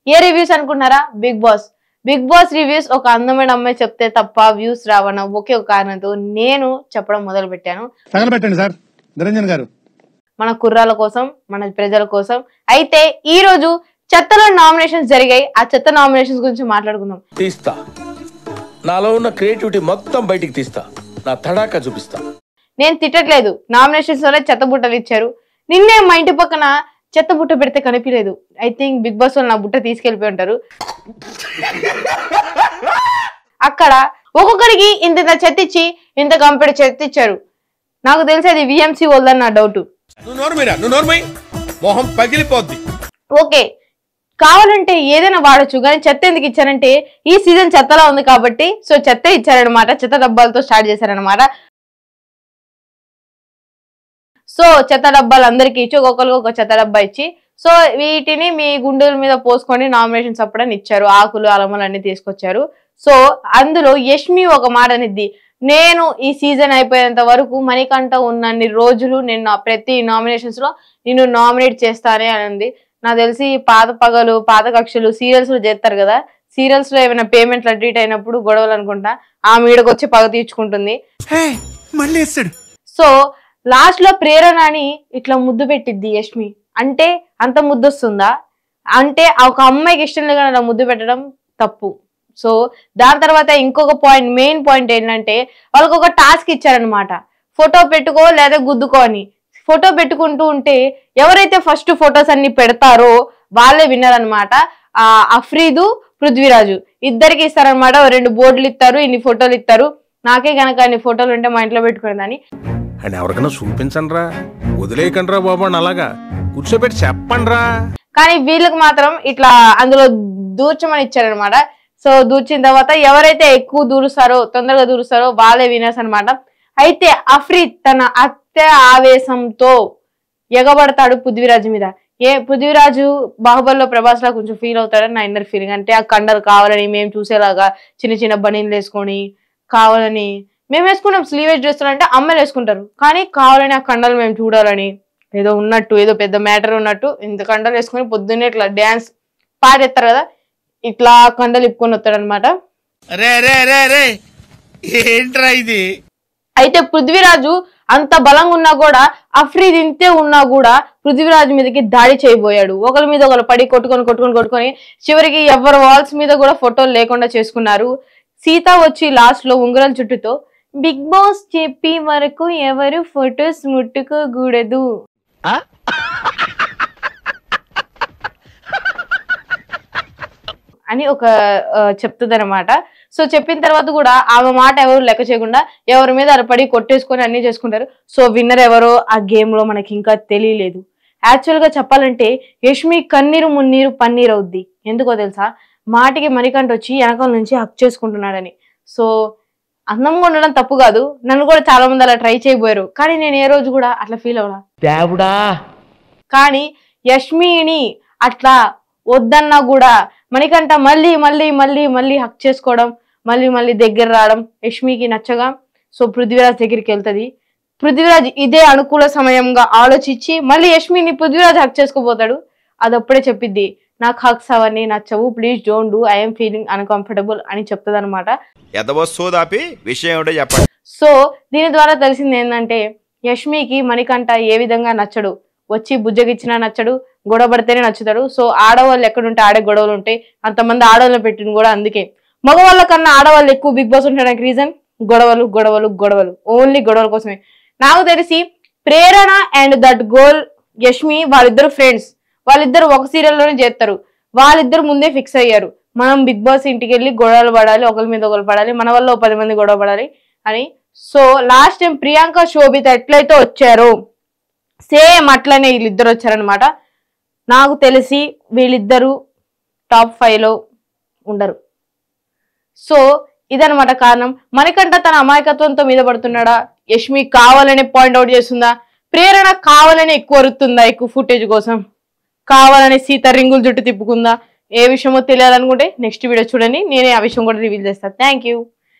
ఏ reviews అనుకుంటున్నారా Bigg Boss Bigg Boss reviews ఒక అందమైన అమ్మాయి చెప్తే తప్ప వ్యూస్ రావన్న ఒకే ఒక కారణంతో నేను చెప్పడం మొదలు పెట్టాను తగలబెట్టండి సార్ నిరంజన్ గారు మన కుర్రాల కోసం మన ప్రజల కోసం అయితే ఈ రోజు చెత్తలో నామినేషన్స్ జరిగాయి ఆ చెత్త నామినేషన్స్ గురించి మాట్లాడుకుందాం తీస్తా నాలో ఉన్న క్రియేటివిటీ మొత్తం బయటికి తీస్తా నా తడాకా చూపిస్తా నేను తిట్టట్లేదు నామినేషన్స్ లోనే చెత్త బుట్టలు ఇచ్చారు నిన్నే మా ఇంటి పక్కన చెత్త బుట్ట పెడితే కనిపించలేదు ఐ థింక్ బిగ్ బాస్ వాళ్ళు నా బుట్ట తీసుకెళ్లిపోయి ఉంటారు అక్కడ ఒక్కొక్కరికి ఇంత ఇంత చెత్త ఇచ్చి ఇంత కంపెనీ చెత్త ఇచ్చారు నాకు తెలిసి అది విఎంసీ వాళ్ళని నా డౌట్ నువ్వు నోర్మైరా నువ్వు నోర్మై మొహం పగిలిపోద్ది ఓకే కావాలంటే ఏదైనా వాడచ్చు కానీ చెత్త ఎందుకు ఇచ్చారంటే ఈ సీజన్ చెత్తలా ఉంది కాబట్టి సో చెత్త ఇచ్చారనమాట చెత్త డబ్బాలతో స్టార్ట్ చేశారనమాట సో చెత్త డబ్బాలు అందరికి ఇచ్చి ఒక్కొక్కరికి ఒక చెత్త డబ్బా ఇచ్చి సో వీటిని మీ గుండెల మీద పోసుకొని నామినేషన్స్ అప్పుడని ఇచ్చారు ఆకులు అలమలు అన్ని తీసుకొచ్చారు సో అందులో యష్మి ఒక మాట అనిద్ది నేను ఈ సీజన్ అయిపోయేంత వరకు మణికంఠ ఉన్నన్ని రోజులు నేను నా ప్రతి నామినేషన్స్ లో నిన్ను నామినేట్ చేస్తానే అని ఉంది నాకు తెలిసి పాత పగలు పాత కక్షలు సీరియల్స్ లో చేస్తారు కదా సీరియల్స్ లో ఏమైనా పేమెంట్లు అటు ఇటు అయినప్పుడు గొడవలు అనుకుంటా ఆ మీడకు వచ్చి పగ తీర్చుకుంటుంది మళ్ళీ వేస్తాడు సో లాస్ట్ లో ప్రేరణని ఇట్లా ముద్దు పెట్టిద్ది యష్మి అంటే అంత ముద్దు వస్తుందా అంటే ఆ ఒక అమ్మాయికి ఇష్టం లేకుండా అలా ముద్దు పెట్టడం తప్పు సో దాని తర్వాత ఇంకొక పాయింట్ మెయిన్ పాయింట్ ఏంటంటే వాళ్ళకి ఒక టాస్క్ ఇచ్చారనమాట ఫోటో పెట్టుకో లేదా గుద్దుకో అని ఫోటో పెట్టుకుంటూ ఉంటే ఎవరైతే ఫస్ట్ ఫొటోస్ అన్ని పెడతారో వాళ్ళే విన్నర్ అనమాట ఆ అఫ్రీదు పృథ్వీరాజు ఇద్దరికి ఇస్తారనమాట రెండు బోర్డులు ఇస్తారు ఇన్ని ఫోటోలు ఇస్తారు నాకే కనుక అన్ని ఫోటోలు ఉంటే మా ఇంట్లో పెట్టుకునేదాన్ని అండ్ ఎవరికైనా చూపించండి రా వదిలేయకండి రా బాబు అని అలాగా కూర్చోబెట్టి చెప్పండి రా కానీ వీళ్ళకి మాత్రం ఇట్లా అందులో దూర్చమని ఇచ్చారనమాట సో దూర్చిన తర్వాత ఎవరైతే ఎక్కువ దూరుస్తారో తొందరగా దూరుస్తారో వాళ్ళే వినర్స్ అనమాట అయితే అఫ్రీద్ తన అత్య ఆవేశంతో ఎగబడతాడు పృథ్వీరాజు మీద ఏ పృథ్వీరాజు బాహుబలిలో ప్రభాస్ లా కొంచెం ఫీల్ అవుతాడని నా ఇన్నర్ ఫీలింగ్ అంటే ఆ కండలు కావాలని మేము చూసేలాగా చిన్న చిన్న బనీలు వేసుకొని కావాలని మేము వేసుకుంటాం స్లీవేజ్ డ్రెస్సులు అంటే అమ్మాయిలు వేసుకుంటారు కానీ కావాలని ఆ కండలు మేము చూడాలని ఏదో ఉన్నట్టు ఏదో పెద్ద మ్యాటర్ ఉన్నట్టు ఇంత కండలు వేసుకొని పొద్దున్నే ఇట్లా డ్యాన్స్ పాడేస్తారు కదా ఇట్లా కండలు ఇప్పుకొని వస్తాడు అనమాట రే రే రే రే ఏంట్రా ఇది అయితే పృథ్వీరాజు అంత బలంగా ఉన్నా కూడా అఫ్రీద్ ఇంతే ఉన్నా కూడా పృథ్వీరాజు మీదకి దాడి చేయబోయాడు ఒకరి మీద ఒకరు పడి కొట్టుకొని కొట్టుకొని కొట్టుకొని చివరికి ఎవరి వాల్స్ మీద కూడా ఫోటోలు లేకుండా చేసుకున్నారు సీత వచ్చి లాస్ట్ లో ఉంగరం చుట్టుతో బిగ్ బాస్ చెప్పి వరకు ఎవరు ఫొటోస్ ముట్టుకోకూడదు అని ఒక చెప్తుంది అనమాట సో చెప్పిన తర్వాత కూడా ఆమె మాట ఎవరు లెక్క చేయకుండా ఎవరి మీద అరపడి కొట్టేసుకొని అన్ని చేసుకుంటారు సో విన్నర్ ఎవరో ఆ గేమ్ లో మనకి ఇంకా తెలియలేదు యాక్చువల్ గా చెప్పాలంటే యష్మి కన్నీరు మున్నీరు పన్నీరు అవుద్ది ఎందుకో తెలుసా మాటికి మణికంఠ వచ్చి వెనకాల నుంచి హక్ చేసుకుంటున్నాడని సో అందంగా ఉండడం తప్పు కాదు నన్ను కూడా చాలా మంది అలా ట్రై చేయబోయారు కానీ నేను ఏ రోజు కూడా అట్లా ఫీల్ అవడా దేవుడా కానీ యష్మిని అట్లా వద్దన్నా కూడా మణికంఠ మళ్ళీ మళ్ళీ మళ్ళీ మళ్ళీ హక్ చేసుకోవడం మళ్ళీ మళ్ళీ దగ్గర రావడం యష్మికి నచ్చగా సో పృథ్వీరాజ్ దగ్గరికి వెళ్తది పృథ్వీరాజ్ ఇదే అనుకూల సమయంగా ఆలోచించి మళ్ళీ యష్మిని పృథ్వీరాజ్ హక్ చేసుకోబోతాడు అది అప్పుడే చెప్పిద్ది నాకు హక్స్ అవన్నీ నచ్చవు please don't do I'm feeling uncomfortable అని చెప్తుంది అనమాట ఎదవో సోదాపి విషయం ఏమిటో చెప్పండి సో దీని ద్వారా తెలిసింది ఏంటంటే యష్మికి మణికంఠ ఏ విధంగా నచ్చడు వచ్చి బుజ్జగిచ్చినా నచ్చడు గొడవ పడితేనే నచ్చుతాడు సో ఆడవాళ్ళు ఎక్కడుంటే ఆడే గొడవలు ఉంటాయి అంతమంది ఆడవాళ్ళని పెట్టింది కూడా అందుకే మగవాళ్ళ కన్నా ఆడవాళ్ళు ఎక్కువ బిగ్ బాస్ ఉండడానికి రీజన్ గొడవలు గొడవలు గొడవలు ఓన్లీ గొడవల కోసమే నాకు తెలిసి ప్రేరణ అండ్ దట్ గోల్ యష్మి వాళ్ళిద్దరు ఫ్రెండ్స్ వాళ్ళిద్దరు ఒక సీరియల్లోనే చేస్తారు వాళ్ళిద్దరు ముందే ఫిక్స్ అయ్యారు మనం బిగ్ బాస్ ఇంటికి వెళ్ళి గొడవలు పడాలి ఒకరి మీద ఒకరు పడాలి మన వల్ల ఓ పది మంది గొడవ పడాలి అని so last time Priyanka Shobhitha ఎట్లయితే వచ్చారో సేమ్ అట్లనే వీళ్ళిద్దరు వచ్చారనమాట నాకు తెలిసి వీళ్ళిద్దరూ టాప్ ఫైవ్ లో ఉండరు సో ఇదనమాట కారణం మణికంఠ తన అమాయకత్వంతో మీద పడుతున్నాడా యష్మి కావాలని పాయింట్ అవుట్ చేస్తుందా ప్రేరణ కావాలని ఎక్కువ అరుతుందా ఎక్కువ ఫుటేజ్ కోసం కావాలని సీత రింగులు జుట్టు తిప్పుకుందా ఏ విషయమో తెలియాలనుకుంటే నెక్స్ట్ వీడియో చూడండి నేనే ఆ విషయం కూడా రివీల్ చేస్తాను థ్యాంక్ యూ